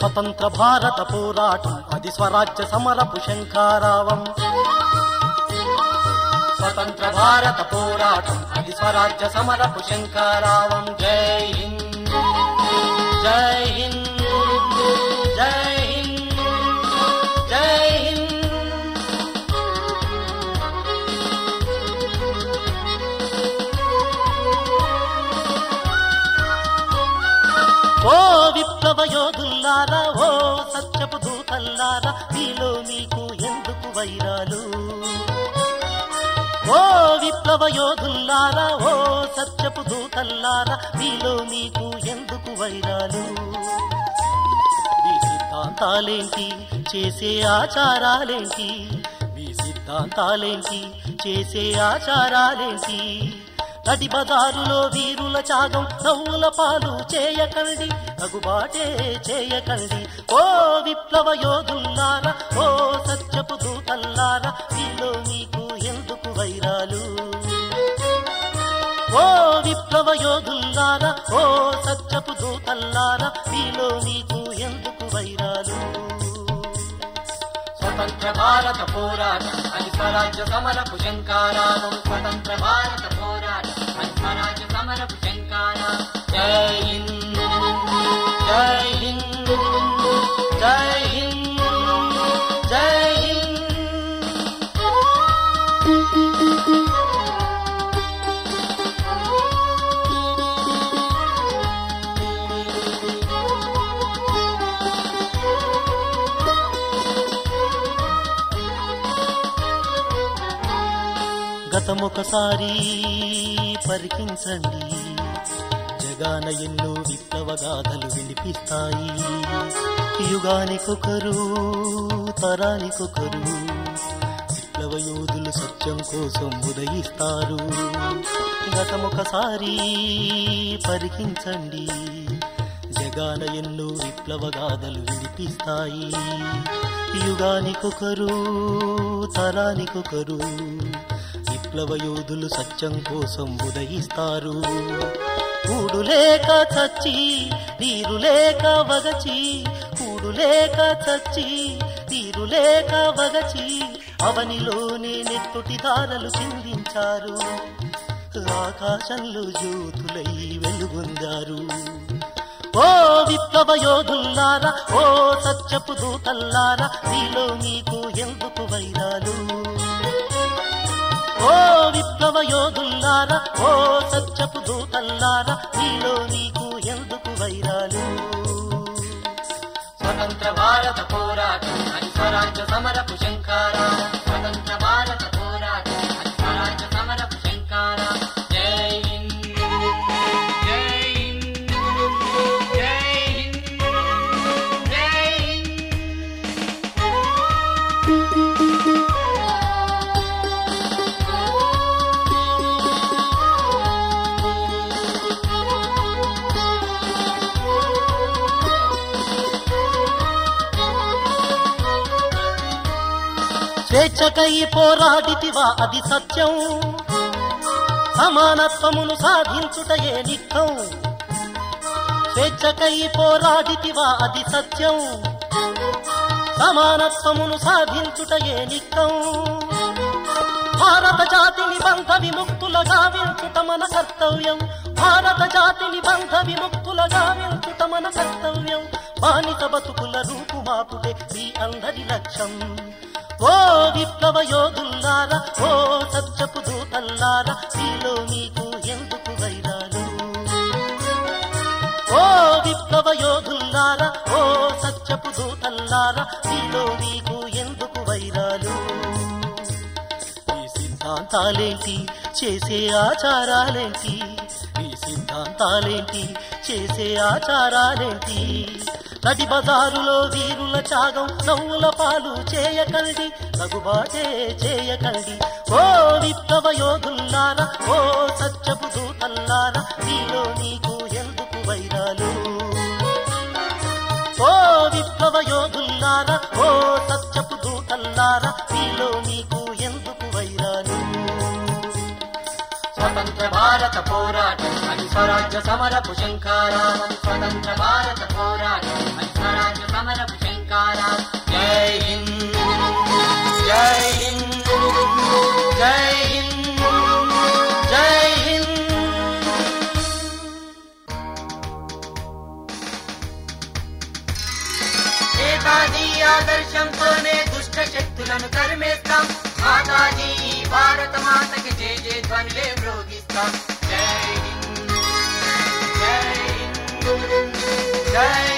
స్వతంత్ర భారత పోరాటం అది స్వరాజ్య సమరపు శంకారావం స్వతంత్ర భారత పోరాటం అది స్వరాజ్య సమరపు శంకారావం జై హింద్ జై హింద్ జై హింద్ జై హింద్ ఓ విప్లవ యోధుల్లారా ఓ సత్యపు దూతల్లారా మీలో మీకు ఎందుకు వైరాలు ఓ విప్లవ యోధుల్లారా ఓ సత్యపు దూతల్లారా మీలో మీకు ఎందుకు వైరాలు మీ సిద్ధాంతాలేంటి చేసే ఆచారాలేంటి మీ సిద్ధాంతాలేంటి చేసే ఆచారాలేంటి నడి బజారులో వీరుల త్యాగం నవ్వుల పాలు చేయకండి తగుబాటే చేయకండి ఓ విప్లవ యోధుల్లారా ఓ సత్యపు దూతల్లారా మీలో మీకు ఎందుకు వైరాలు ఓ విప్లవ యోధుల్లారా ఓ సత్యపు దూతల్లారా మీలో మీకు ఎందుకు వైరాలు స్వతంత్ర భారత పోరాటం అది స్వరాజ్య సమరపు శంకారావం స్వతంత్ర భారత పోరాటం అది స్వరాజ్య సమరపు శంకారావం జై హింద్ జై హింద్ జై హింద్ జై హింద్ గతమొకసారి పరికించండి జగాన ఎన్నో విప్లవ గాథలు వినిపిస్తాయి యుగానికొకరు తరానికొకరు విప్లవ యోధులు సత్యం కోసం ఉదయిస్తారు గతమొకసారి పరికించండి జగాన ఎన్నో విప్లవ గాథలు వినిపిస్తాయి యుగానికొకరు తరానికొకరు విప్లవ యోధులు సత్యం కోసం ఉదయిస్తారు కూడు లేక చచ్చి నీరు లేక వగచి కూడు లేక చచ్చి నీరు లేక వగచి అవనిలోనే నెత్తుటి ధారలు చిందించారు ఆకాశంలో జ్యోతులై వెలుగొందారు ఓ విప్లవ యోధుల్లారా ఓ సత్యపు దూతల్లారా మీలో మీకు ఎందుకు వైరాలు ఓ విప్లవ యోధుల్లారా ఓ సత్యపు దూతల్లారా మీలో మీకు ఎందుకు వైరాలు స్వతంత్ర భారత పోరాటం అది స్వరాజ్య సమరపు శంకారా స్వతంత్ర భారత పోరాటం అది స్వరాజ్య సమరపు శంకారా జై హింద్ జై హింద్ జై హింద్ జై హింద్ స్వేచ్ఛకై పోరాడితివా అది సత్యం సమానత్వమును సాధించుటయే నిత్యం స్వేచ్ఛకై పోరాడితివా అది సత్యం సమానత్వమును సాధించుటయే నిత్యం భారత జాతిని బంధ విముక్తులగా వించుట మన కర్తవ్యం భారత జాతిని బంధ విముక్తులగా వించుట మన కర్తవ్యం బానిస బతుకుల రూపుమాపుడే మీ అందరి లక్ష్యం ఓ విప్లవ యోధుల్లారా ఓ సత్యపు దూతల్లారా మీలో మీకు ఎందుకు వైరాలు ఓ విప్లవ యోధుల్లారా ఓ సత్యపు దూతల్లారా మీలో మీకు ఎందుకు వైరాలు ఈ సిద్ధాంతాలేంటి చేసే ఆచారాలేంటి ఈ సిద్ధాంతాలేంటి చేసే ఆచారాలేంటి నడి బజారులో వీరుల త్యాగం నవ్వుల పాలు చేయకండి తగుబాటే చేయకండి ఓ విప్లవ యోధుల్లారా ఓ సత్యపు దూతల్లారా మీలో నీకు ఎందుకు వైరాలు ఓ విప్లవ యోధుల్లారా ఓ సత్యపు దూతల్లారా మీలో మీకు ఎందుకు వైరాలు స్వతంత్ర భారత భారత పోరాటం అది స్వరాజ్య సమరపు శంకారావం స్వతంత్ర భారత పోరాటం అది స్వరాజ్య సమరపు శంకారావం జై హింద్ జై హింద్ జై హింద్ జై హింద్ నేతాజీ ఆదర్శంతోనే దుష్ట శక్తులను తరిమేస్తాం మాతాజీ భారత మాతకి జై జై ధ్వనిలే మ్రోగిస్తాం జై హింద్ జై హింద్ జై